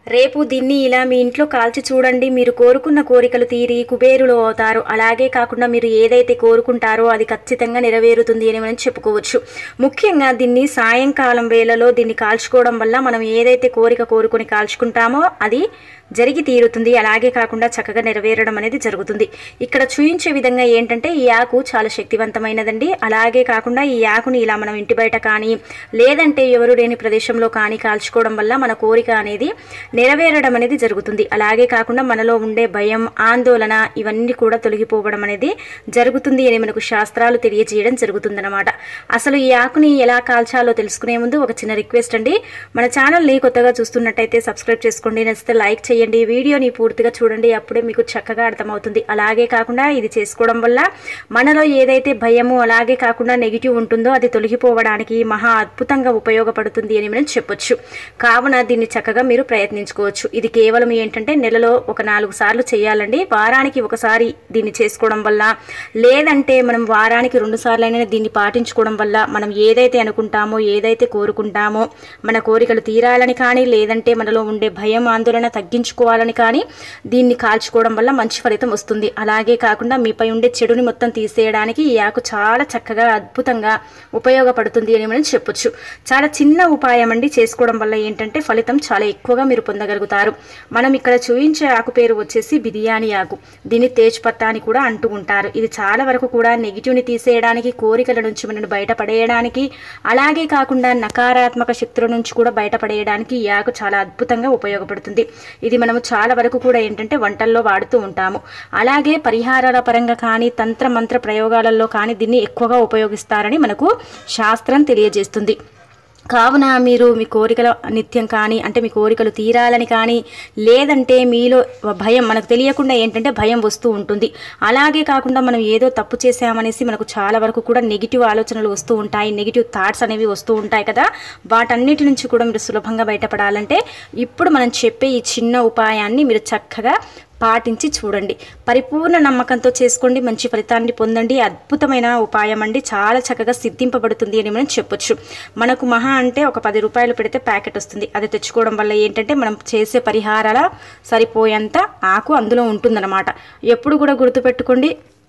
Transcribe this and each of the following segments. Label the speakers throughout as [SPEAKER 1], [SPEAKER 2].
[SPEAKER 1] రేపు దీన్ని ఇలా మీ ఇంట్లో కాల్చి చూడండి మీరు కోరుకున్న కోరికలు తీరి కుబేరులు అవుతారు అలాగే కాకుండా మీరు ఏదైతే కోరుకుంటారో అది ఖచ్చితంగా నెరవేరుతుంది అని మనం చెప్పుకోవచ్చు ముఖ్యంగా దీన్ని సాయంకాలం వేళలో దీన్ని కాల్చుకోవడం వల్ల మనం ఏదైతే కోరిక కోరుకొని కాల్చుకుంటామో అది జరిగి తీరుతుంది అలాగే కాకుండా చక్కగా నెరవేరడం అనేది జరుగుతుంది ఇక్కడ చూయించే విధంగా ఏంటంటే ఈ ఆకు చాలా శక్తివంతమైనదండి అలాగే కాకుండా ఈ ఆకుని ఇలా మనం ఇంటి బయట కానీ లేదంటే ఎవరు లేని ప్రదేశంలో కానీ కాల్చుకోవడం వల్ల మన కోరిక అనేది నెరవేరడం అనేది జరుగుతుంది అలాగే కాకుండా మనలో ఉండే భయం ఆందోళన ఇవన్నీ కూడా తొలగిపోవడం అనేది జరుగుతుంది అని మనకు శాస్త్రాలు తెలియజేయడం జరుగుతుందన్నమాట అసలు ఈ ఆకుని ఎలా కాల్చాలో తెలుసుకునే ముందు ఒక చిన్న రిక్వెస్ట్ అండి మన ఛానల్ని కొత్తగా చూస్తున్నట్టయితే సబ్స్క్రైబ్ చేసుకోండి నచ్చితే లైక్ చేయండి వీడియోని పూర్తిగా చూడండి అప్పుడే మీకు చక్కగా అర్థమవుతుంది అలాగే కాకుండా ఇది చేసుకోవడం వల్ల మనలో ఏదైతే భయము అలాగే కాకుండా నెగిటివ్ ఉంటుందో అది తొలగిపోవడానికి మహా అద్భుతంగా ఉపయోగపడుతుంది అని మనం చెప్పొచ్చు కావున దీన్ని చక్కగా మీరు ప్రయత్నించుకోవచ్చు ఇది కేవలం ఏంటంటే నెలలో ఒక నాలుగు సార్లు చేయాలండి వారానికి ఒకసారి దీన్ని చేసుకోవడం వల్ల లేదంటే మనం వారానికి రెండు సార్లైనా దీన్ని పాటించుకోవడం వల్ల మనం ఏదైతే అనుకుంటామో ఏదైతే కోరుకుంటామో మన కోరికలు తీరాలని కానీ లేదంటే మనలో ఉండే భయం ఆందోళన తగ్గించుకోవాలని కానీ దీన్ని కాల్చుకోవడం వల్ల మంచి ఫలితం వస్తుంది అలాగే కాకుండా మీపై ఉండే చెడుని మొత్తం తీసేయడానికి ఈ ఆకు చాలా చక్కగా అద్భుతంగా ఉపయోగపడుతుంది అని మనం చెప్పొచ్చు చాలా చిన్న ఉపాయం అండి చేసుకోవడం వల్ల ఏంటంటే ఫలితం చాలా ఎక్కువగా మీరు పొందగలుగుతారు మనం ఇక్కడ చూయించే ఆకు పేరు వచ్చేసి బిర్యానీ ఆకు దీన్ని తేజ్పత్తా అని కూడా అంటూ ఉంటారు ఇది చాలా వరకు కూడా నెగిటివ్ని తీసేయడానికి కోరికల నుంచి మనల్ని బయటపడేయడానికి అలాగే కాకుండా నకారాత్మక శక్తుల నుంచి కూడా బయటపడేయడానికి ఈ ఆకు చాలా అద్భుతంగా ఉపయోగపడుతుంది ఇది మనము చాలా వరకు కూడా ఏంటంటే వంటల్లో వాడుతూ ఉంటాము అలాగే పరిహారాల పరంగా కానీ తంత్ర మంత్ర ప్రయోగాలలో కానీ దీన్ని ఎక్కువగా ఉపయోగిస్తారని మనకు శాస్త్రం తెలియజేస్తుంది కావున మీరు మీ కోరికల నిత్యం కానీ అంటే మీ కోరికలు తీరాలని కానీ లేదంటే మీలో భయం మనకు తెలియకుండా ఏంటంటే భయం వస్తూ ఉంటుంది అలాగే కాకుండా మనం ఏదో తప్పు చేసామనేసి మనకు చాలా వరకు కూడా నెగిటివ్ ఆలోచనలు వస్తూ ఉంటాయి నెగిటివ్ థాట్స్ అనేవి వస్తూ ఉంటాయి కదా వాటన్నిటి నుంచి కూడా మీరు సులభంగా బయటపడాలంటే ఇప్పుడు మనం చెప్పే ఈ చిన్న ఉపాయాన్ని మీరు చక్కగా పాటించి చూడండి పరిపూర్ణ నమ్మకంతో చేసుకోండి మంచి ఫలితాన్ని పొందండి అద్భుతమైన ఉపాయం అండి చాలా చక్కగా సిద్ధింపబడుతుంది అని మనం చెప్పొచ్చు మనకు మహా అంటే ఒక పది రూపాయలు పెడితే ప్యాకెట్ వస్తుంది అది తెచ్చుకోవడం వల్ల ఏంటంటే మనం చేసే పరిహారాల సరిపోయేంత ఆకు అందులో ఉంటుందన్నమాట ఎప్పుడు కూడా గుర్తుపెట్టుకోండి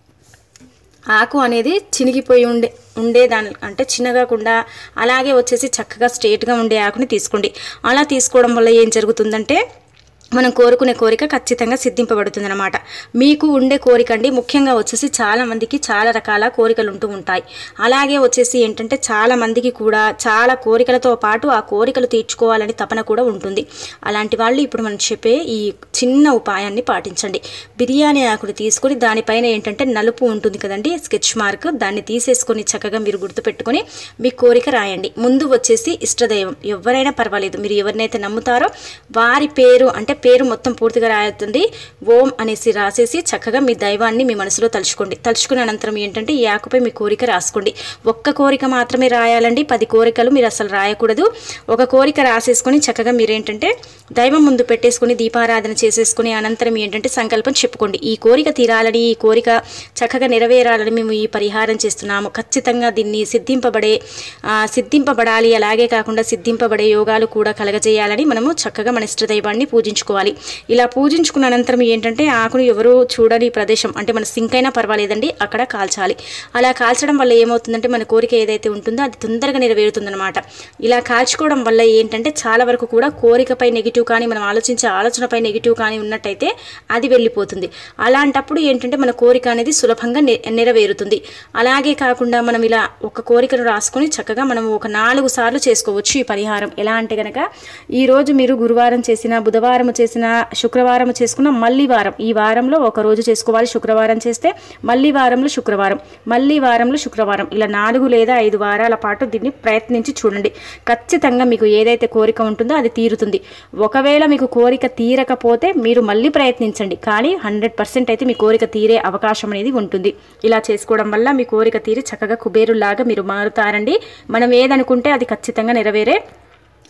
[SPEAKER 1] ఆకు అనేది చినిగిపోయి ఉండే ఉండే దాని అంటే చిన్నగాకుండా అలాగే వచ్చేసి చక్కగా స్ట్రేట్గా ఉండే ఆకుని తీసుకోండి అలా తీసుకోవడం వల్ల ఏం జరుగుతుందంటే మనం కోరుకునే కోరిక ఖచ్చితంగా సిద్ధింపబడుతుంది అనమాట మీకు ఉండే కోరిక అండి ముఖ్యంగా వచ్చేసి చాలా మందికి చాలా రకాల కోరికలు ఉంటూ ఉంటాయి అలాగే వచ్చేసి ఏంటంటే చాలా మందికి కూడా చాలా కోరికలతో పాటు ఆ కోరికలు తీర్చుకోవాలని తపన కూడా ఉంటుంది అలాంటి వాళ్ళు ఇప్పుడు మనం చెప్పే ఈ చిన్న ఉపాయాన్ని పాటించండి బిర్యానీ ఆకుని తీసుకొని దానిపైన ఏంటంటే నలుపు ఉంటుంది కదండి స్కెచ్ మార్క్ దాన్ని తీసేసుకొని చక్కగా మీరు గుర్తుపెట్టుకొని మీ కోరిక రాయండి ముందు వచ్చేసి ఇష్టదైవం ఎవరైనా పర్వాలేదు మీరు ఎవరినైతే నమ్ముతారో వారి పేరు అంటే పేరు మొత్తం పూర్తిగా రాయొద్దండి ఓం అనేసి రాసేసి చక్కగా మీ దైవాన్ని మీ మనసులో తలుచుకోండి తలుచుకున్న అనంతరం ఏంటంటే ఈ ఆకుపై మీ కోరిక రాసుకోండి ఒక్క కోరిక మాత్రమే రాయాలండి పది కోరికలు మీరు అసలు రాయకూడదు ఒక కోరిక రాసేసుకొని చక్కగా మీరేంటంటే దైవం ముందు పెట్టేసుకొని దీపారాధన చేసేసుకొని అనంతరం ఏంటంటే సంకల్పం చెప్పుకోండి ఈ కోరిక తీరాలని ఈ కోరిక చక్కగా నెరవేరాలని మేము ఈ పరిహారం చేస్తున్నాము ఖచ్చితంగా దీన్ని సిద్ధింపబడే ఆ, సిద్ధింపబడాలి అలాగే కాకుండా సిద్ధింపబడే యోగాలు కూడా కలగజేయాలని మనము చక్కగా మన ఇష్టదైవాన్ని పూజించుకోవాలి ఇలా పూజించుకున్న అనంతరం ఏంటంటే ఆకును ఎవరు చూడని ప్రదేశం అంటే మన సింక్ అయినా పర్వాలేదండి అక్కడ కాల్చాలి అలా కాల్చడం వల్ల ఏమవుతుందంటే మన కోరిక ఏదైతే ఉంటుందో అది తొందరగా నెరవేరుతుందన్నమాట ఇలా కాల్చుకోవడం వల్ల ఏంటంటే చాలా వరకు కూడా కోరికపై నెగిటివ్ కానీ మనం ఆలోచించే ఆలోచనపై నెగిటివ్ కానీ ఉన్నట్టయితే అది వెళ్ళిపోతుంది అలాంటప్పుడు ఏంటంటే మన కోరిక అనేది సులభంగా నె- నెరవేరుతుంది అలాగే కాకుండా మనం ఇలా ఒక కోరికను రాసుకొని చక్కగా మనం ఒక నాలుగు సార్లు చేసుకోవచ్చు ఈ పరిహారం ఎలా అంటే గనక ఈ రోజు మీరు గురువారం చేసిన బుధవారం చేసిన శుక్రవారం చేసుకున్న మళ్ళీ వారం ఈ వారంలో ఒక రోజు చేసుకోవాలి శుక్రవారం చేస్తే మళ్ళీ వారంలో శుక్రవారం మళ్ళీ వారంలో శుక్రవారం ఇలా నాలుగు లేదా ఐదు వారాల పాటు దీన్ని ప్రయత్నించి చూడండి ఖచ్చితంగా మీకు ఏదైతే కోరిక ఉంటుందో అది తీరుతుంది ఒకవేళ మీకు కోరిక తీరకపోతే మీరు మళ్ళీ ప్రయత్నించండి కానీ హండ్రెడ్ పర్సెంట్ అయితే మీ కోరిక తీరే అవకాశం అనేది ఉంటుంది ఇలా చేసుకోవడం వల్ల మీ కోరిక తీరి చక్కగా కుబేరులాగా మీరు మారుతారండి మనం ఏదనుకుంటే అది ఖచ్చితంగా నెరవేరే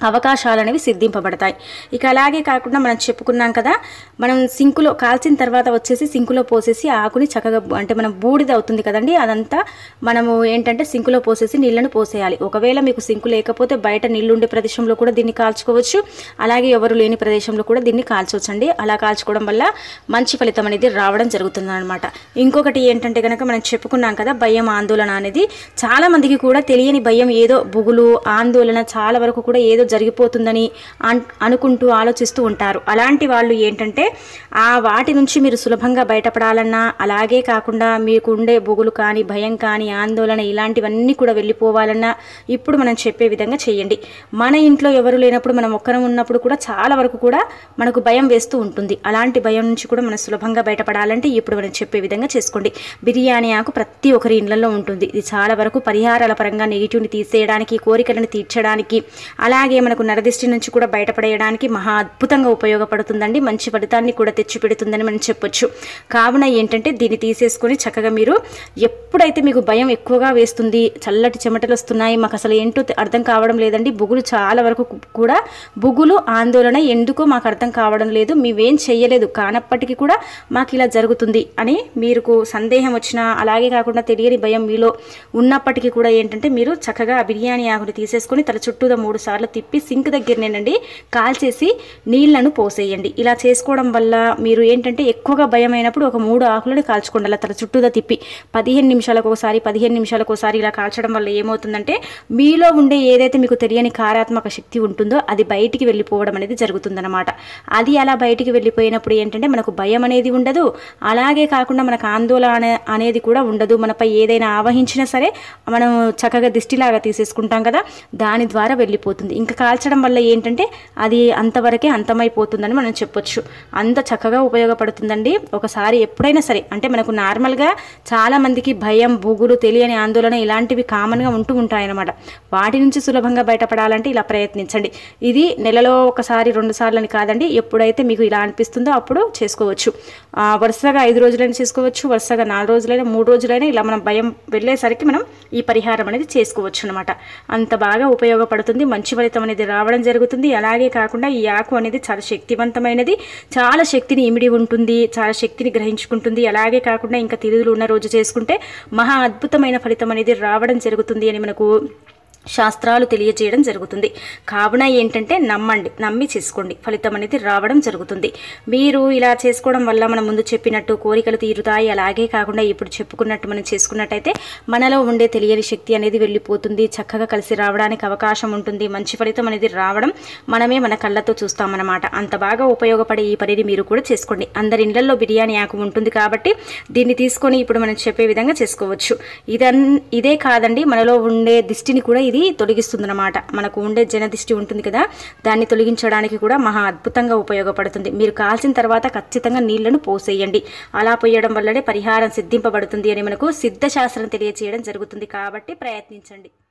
[SPEAKER 1] అవకాశాలు అనేవి సిద్ధింపబడతాయి ఇక అలాగే కాకుండా మనం చెప్పుకున్నాం కదా మనం సింకులో కాల్చిన తర్వాత వచ్చేసి సింకులో పోసేసి ఆ ఆకుని చక్కగా బు- అంటే మనం బూడిద అవుతుంది కదండి అదంతా మనము ఏంటంటే సింకులో పోసేసి నీళ్ళను పోసేయాలి ఒకవేళ మీకు సింకు లేకపోతే బయట నీళ్ళు ఉండే ప్రదేశంలో కూడా దీన్ని కాల్చుకోవచ్చు అలాగే ఎవరు లేని ప్రదేశంలో కూడా దీన్ని కాల్చవచ్చండి అలా కాల్చుకోవడం వల్ల మంచి ఫలితం అనేది రావడం జరుగుతుంది అనమాట ఇంకొకటి ఏంటంటే కనుక మనం చెప్పుకున్నాం కదా భయం ఆందోళన అనేది చాలా మందికి కూడా తెలియని భయం ఏదో బుగులు ఆందోళన చాలా వరకు కూడా ఏదో జరిగిపోతుందని అన్- అనుకుంటూ ఆలోచిస్తూ ఉంటారు అలాంటి వాళ్ళు ఏంటంటే ఆ వాటి నుంచి మీరు సులభంగా బయటపడాలన్నా అలాగే కాకుండా మీకు ఉండే బొగులు కానీ భయం కానీ ఆందోళన ఇలాంటివన్నీ కూడా వెళ్ళిపోవాలన్నా ఇప్పుడు మనం చెప్పే విధంగా చేయండి మన ఇంట్లో ఎవరు లేనప్పుడు మనం ఒక్కరం ఉన్నప్పుడు కూడా చాలా వరకు కూడా మనకు భయం వేస్తూ ఉంటుంది అలాంటి భయం నుంచి కూడా మనం సులభంగా బయటపడాలంటే ఇప్పుడు మనం చెప్పే విధంగా చేసుకోండి బిర్యానీ ఆకు ప్రతి ఒక్కరి ఇళ్లలో ఉంటుంది ఇది చాలా వరకు పరిహారాల పరంగా నెగిటివ్ని తీసేయడానికి కోరికలను తీర్చడానికి అలాగే మనకు నరదిష్టి నుంచి కూడా బయటపడేయడానికి మహా అద్భుతంగా ఉపయోగపడుతుందండి మంచి ఫలితాన్ని కూడా తెచ్చిపెడుతుందని మనం చెప్పొచ్చు కావున ఏంటంటే దీన్ని తీసేసుకొని చక్కగా మీరు ఎప్పుడైతే మీకు భయం ఎక్కువగా వేస్తుంది చల్లటి చెమటలు వస్తున్నాయి మాకు అసలు ఏంటో తె- అర్థం కావడం లేదండి బుగులు చాలా వరకు కు- కూడా బుగులు ఆందోళన ఎందుకో మాకు అర్థం కావడం లేదు మేమేం చెయ్యలేదు కానప్పటికీ కూడా మాకు ఇలా జరుగుతుంది అని మీకు సందేహం వచ్చినా అలాగే కాకుండా తెలియని భయం మీలో ఉన్నప్పటికీ కూడా ఏంటంటే మీరు చక్కగా ఆ బిర్యానీ ఆకుని తీసేసుకొని తల చుట్టూదా మూడు సార్లు తిప్పి సింక్ దగ్గరనేనండి కాల్చేసి నీళ్లను పోసేయండి ఇలా చేసుకోవడం వల్ల మీరు ఏంటంటే ఎక్కువగా భయం అయినప్పుడు ఒక మూడు ఆకులను కాల్చుకోండి అలా తల చుట్టూదా తిప్పి పదిహేను నిమిషాలకు ఒకసారి పదిహేను నిమిషాలకు ఒకసారి ఇలా కాల్చడం వల్ల ఏమవుతుందంటే మీలో ఉండే ఏదైతే మీకు తెలియని కారాత్మక శక్తి ఉంటుందో అది బయటికి వెళ్ళిపోవడం అనేది జరుగుతుందన్నమాట అది అలా బయటికి వెళ్ళిపోయినప్పుడు ఏంటంటే మనకు భయం అనేది ఉండదు అలాగే కాకుండా మనకు ఆందోళన అనే- అనేది కూడా ఉండదు మనపై ఏదైనా ఆవహించినా సరే మనం చక్కగా దిష్టిలాగా తీసేసుకుంటాం కదా దాని ద్వారా వెళ్ళిపోతుంది ఇంకా కాల్చడం వల్ల ఏంటంటే అది అంతవరకే అంతమైపోతుందని మనం చెప్పొచ్చు అంత చక్కగా ఉపయోగపడుతుందండి ఒకసారి ఎప్పుడైనా సరే అంటే మనకు నార్మల్గా చాలా మందికి భయం బుగులు తెలియని ఆందోళన ఇలాంటివి కామన్గా ఉంటూ ఉంటాయన్నమాట వాటి నుంచి సులభంగా బయటపడాలంటే ఇలా ప్రయత్నించండి ఇది నెలలో ఒకసారి రెండు సార్లు అని కాదండి ఎప్పుడైతే మీకు ఇలా అనిపిస్తుందో అప్పుడు చేసుకోవచ్చు ఆ, వరుసగా ఐదు రోజులైనా చేసుకోవచ్చు వరుసగా నాలుగు రోజులైనా మూడు రోజులైనా ఇలా మనం భయం వెళ్ళేసరికి మనం ఈ పరిహారం అనేది చేసుకోవచ్చు అనమాట అంత బాగా ఉపయోగపడుతుంది మంచి ఫలితం అనేది రావడం జరుగుతుంది అలాగే కాకుండా ఈ ఆకు అనేది చాలా శక్తివంతమైనది చాలా శక్తిని ఇమిడి ఉంటుంది చాలా శక్తిని గ్రహించుకుంటుంది అలాగే కాకుండా ఇంకా తిరుగులు ఉన్న రోజు చేసుకుంటే మహా అద్భుతమైన ఫలితం అనేది రావడం జరుగుతుంది అని మనకు శాస్త్రాలు తెలియజేయడం జరుగుతుంది కావున ఏంటంటే నమ్మండి నమ్మి చేసుకోండి ఫలితం అనేది రావడం జరుగుతుంది మీరు ఇలా చేసుకోవడం వల్ల మనం ముందు చెప్పినట్టు కోరికలు తీరుతాయి అలాగే కాకుండా ఇప్పుడు చెప్పుకున్నట్టు మనం చేసుకున్నట్టయితే మనలో ఉండే తెలియని శక్తి అనేది వెళ్ళిపోతుంది చక్కగా కలిసి రావడానికి అవకాశం ఉంటుంది మంచి ఫలితం అనేది రావడం మనమే మన కళ్ళతో చూస్తామన్నమాట అంత బాగా ఉపయోగపడే ఈ పనిని మీరు కూడా చేసుకోండి అందరి ఇళ్లలో బిర్యానీ ఆకు ఉంటుంది కాబట్టి దీన్ని తీసుకొని ఇప్పుడు మనం చెప్పే విధంగా చేసుకోవచ్చు ఇదన్ ఇదే కాదండి మనలో ఉండే దిష్టిని కూడా ఇది తొలగిస్తుందన్నమాట మనకు ఉండే జన దిష్టి ఉంటుంది కదా దాన్ని తొలగించడానికి కూడా మహా అద్భుతంగా ఉపయోగపడుతుంది మీరు కాల్చిన తర్వాత ఖచ్చితంగా నీళ్లను పోసేయండి అలా పోయడం వల్లనే పరిహారం సిద్ధింపబడుతుంది అని మనకు సిద్ధశాస్త్రం తెలియచేయడం జరుగుతుంది కాబట్టి ప్రయత్నించండి